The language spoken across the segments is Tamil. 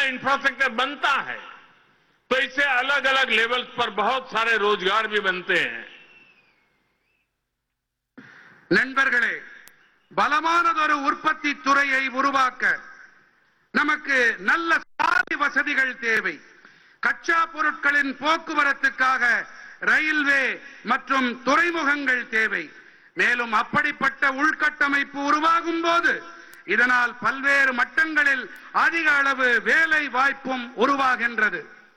इंफ्रास्ट्रक्चर बनता है तो इससे अलग अलग लेवल्स पर बहुत सारे रोजगार भी बनते हैं நண்பர்களே பலமானதொரு உற்பத்தி துறையை உருவாக்க நமக்கு நல்ல சாலை வசதிகள் தேவை கச்சா பொருட்களின் போக்குவரத்துக்காக ரயில்வே மற்றும் துறைமுகங்கள் தேவை மேலும் அப்படிப்பட்ட உள்கட்டமைப்பு உருவாகும் போது இதனால் பல்வேறு மட்டங்களில் அதிக அளவு வேலை வாய்ப்பும் உருவாகின்றது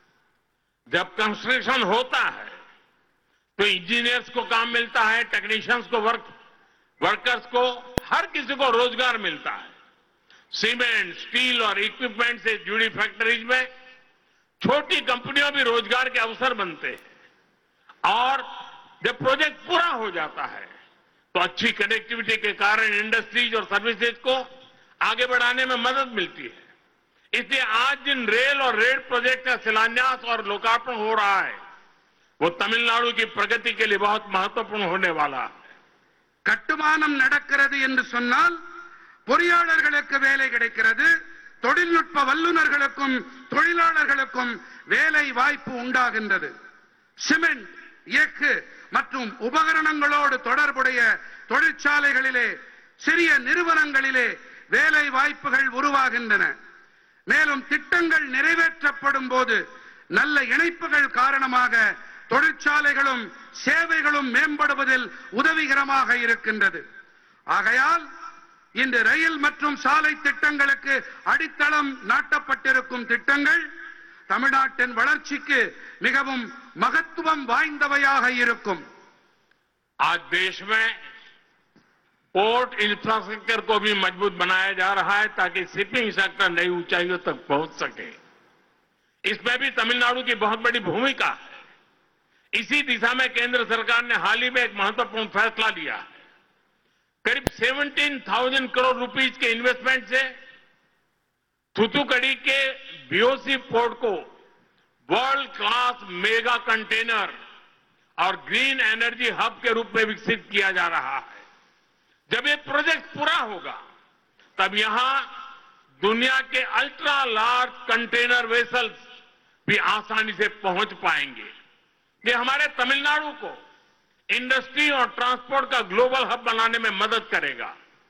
जब कंस्ट्रक्शन होता है तो इंजीनियर्स को काम मिलता है टेक्नीशियंस को वर्क वर्कर्स को हर किसी को रोजगार मिलता है सीमेंट स्टील और इक्विपमेंट से जुड़ी फैक्ट्रीज में छोटी कंपनियों भी रोजगार के अवसर बनते हैं और जब प्रोजेक्ट पूरा हो जाता है तो अच्छी कनेक्टिविटी के कारण इंडस्ट्रीज और सर्विसेज को आगे बढ़ाने में मदद मिलती है इसलिए आज जिन रेल और रेल प्रोजेक्ट का शिलान्यास और लोकार्पण हो रहा है वो तमिलनाडु की प्रगति के लिए बहुत महत्वपूर्ण होने वाला है கட்டுமானம் நடக்கிறது என்று சொன்னால் பொறியாளர்களுக்கு வேலை கிடைக்கிறது தொழில்நுட்ப வல்லுநர்களுக்கும் தொழிலாளர்களுக்கும் வேலை வாய்ப்பு உண்டாகின்றது சிமெண்ட் எஃகு மற்றும் உபகரணங்களோடு தொடர்புடைய தொழிற்சாலைகளிலே சிறிய நிறுவனங்களிலே வேலை வாய்ப்புகள் உருவாகின்றன மேலும் திட்டங்கள் நிறைவேற்றப்படும் போது நல்ல இணைப்புகள் காரணமாக தொழிற்சாலைகளும் சேவைகளும் மேம்படுவதில் உதவிகரமாக இருக்கின்றது ஆகையால் இன்று ரயில் மற்றும் சாலை திட்டங்களுக்கு அடித்தளம் நாட்டப்பட்டிருக்கும் திட்டங்கள் தமிழ்நாட்டின் வளர்ச்சிக்கு மிகவும் மகத்துவம் வாய்ந்தவையாக இருக்கும் आज देश में पोर्ट इंफ्रास्ट्रक्चर को भी मजबूत बनाया जा रहा है ताकि शिपिंग सेक्टर नई ऊंचाइयों तक पहुंच सके इसमें भी तमिलनाडु की बहुत बड़ी भूमिका है इसी दिशा में केंद्र सरकार ने हाल ही में एक महत्वपूर्ण फैसला लिया है करीब 17,000 करोड़ रुपीस के इन्वेस्टमेंट से थुथुकड़ी के बीओसी पोर्ट को वर्ल्ड क्लास मेगा कंटेनर और ग्रीन एनर्जी हब के रूप में विकसित किया जा रहा है जब ये प्रोजेक्ट पूरा होगा तब यहां दुनिया के अल्ट्रा लार्ज कंटेनर वेसल्स भी आसानी से पहुंच पाएंगे ये हमारे तमिलनाडु को इंडस्ट्री और ट्रांसपोर्ट का ग्लोबल हब बनाने में मदद करेगा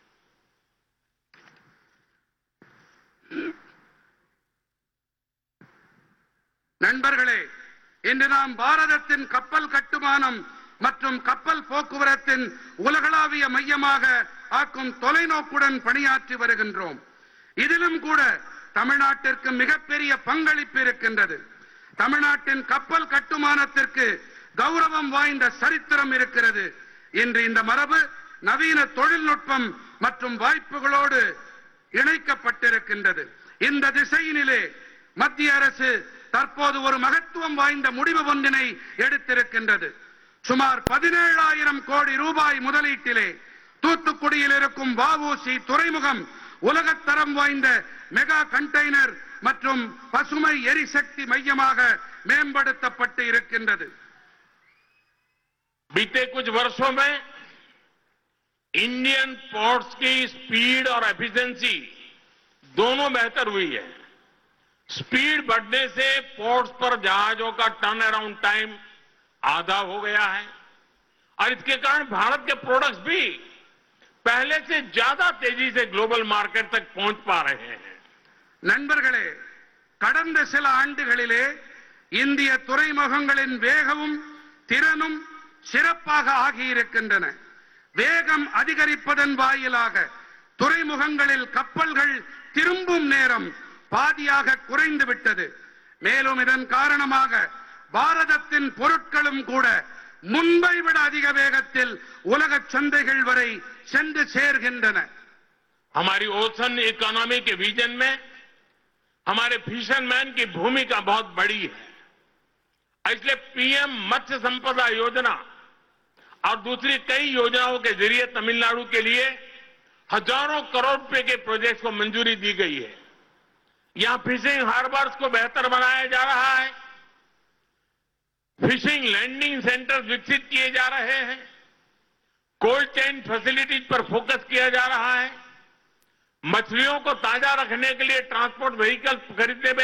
நண்பர்களே இன்று நாம் பாரதத்தின் கப்பல் கட்டுமானம் மற்றும் கப்பல் போக்குவரத்தின் உலகளாவிய மையமாக ஆக்கும் தொலைநோக்குடன் பணியாற்றி வருகின்றோம் இதிலும் கூட தமிழ்நாட்டிற்கு மிகப்பெரிய பங்களிப்பு இருக்கின்றது தமிழ்நாட்டின் கப்பல் கட்டுமானத்திற்கு கௌரவம் வாய்ந்த சரித்திரம் இருக்கிறது இன்று இந்த மரபு நவீன தொழில்நுட்பம் மற்றும் வாய்ப்புகளோடு இணைக்கப்பட்டிருக்கின்றது இந்த திசையினிலே மத்திய அரசு தற்போது ஒரு மகத்துவம் வாய்ந்த முடிவு ஒன்றினை எடுத்திருக்கின்றது சுமார் பதினேழாயிரம் கோடி ரூபாய் முதலீட்டிலே தூத்துக்குடியில் இருக்கும் வஉசி துறைமுகம் உலகத்தரம் வாய்ந்த மெகா கண்டெய்னர் மற்றும் பசுமை எரிசக்தி மையமாக மேம்படுத்தப்பட்டு இருக்கின்றது बीते कुछ वर्षों में इंडियन पोर्ट्स की स्पीड और एफिशिएंसी दोनों बेहतर हुई है स्पीड बढ़ने से पोर्ट्स पर जहाजों का टर्न अराउंड टाइम आधा हो गया है और इसके कारण भारत के प्रोडक्ट्स भी पहले से ज्यादा तेजी से ग्लोबल मार्केट तक पहुंच पा रहे हैं நண்பர்களே கடந்த சில ஆண்டுகளிலே இந்திய துறைமுகங்களின் வேகமும் திறனும் சிறப்பாக ஆகியிருக்கின்றன வேகம் அதிகரிப்பதன் வாயிலாக துறைமுகங்களில் கப்பல்கள் திரும்பும் நேரம் பாதியாக குறைந்து விட்டது மேலும் இதன் காரணமாக பாரதத்தின் பொருட்களும் கூட முன்பை விட அதிக வேகத்தில் உலக சந்தைகள் வரை சென்று சேர்கின்றன हमारी ओशन इकोनॉमी के विजन में हमारे फिशरमैन की भूमिका बहुत बड़ी है इसलिए पीएम मत्स्य संपदा योजना और दूसरी कई योजनाओं के जरिए तमिलनाडु के लिए हजारों करोड़ रुपए के प्रोजेक्ट्स को मंजूरी दी गई है यहां फिशिंग हार्बर्स को बेहतर बनाया जा रहा है फिशिंग लैंडिंग सेंटर विकसित किए जा रहे हैं कोल्ड चेन फैसिलिटीज पर फोकस किया जा रहा है मछलियों को ताजा रखने के लिए ट्रांसपोर्ट व्हीकल खरीदने में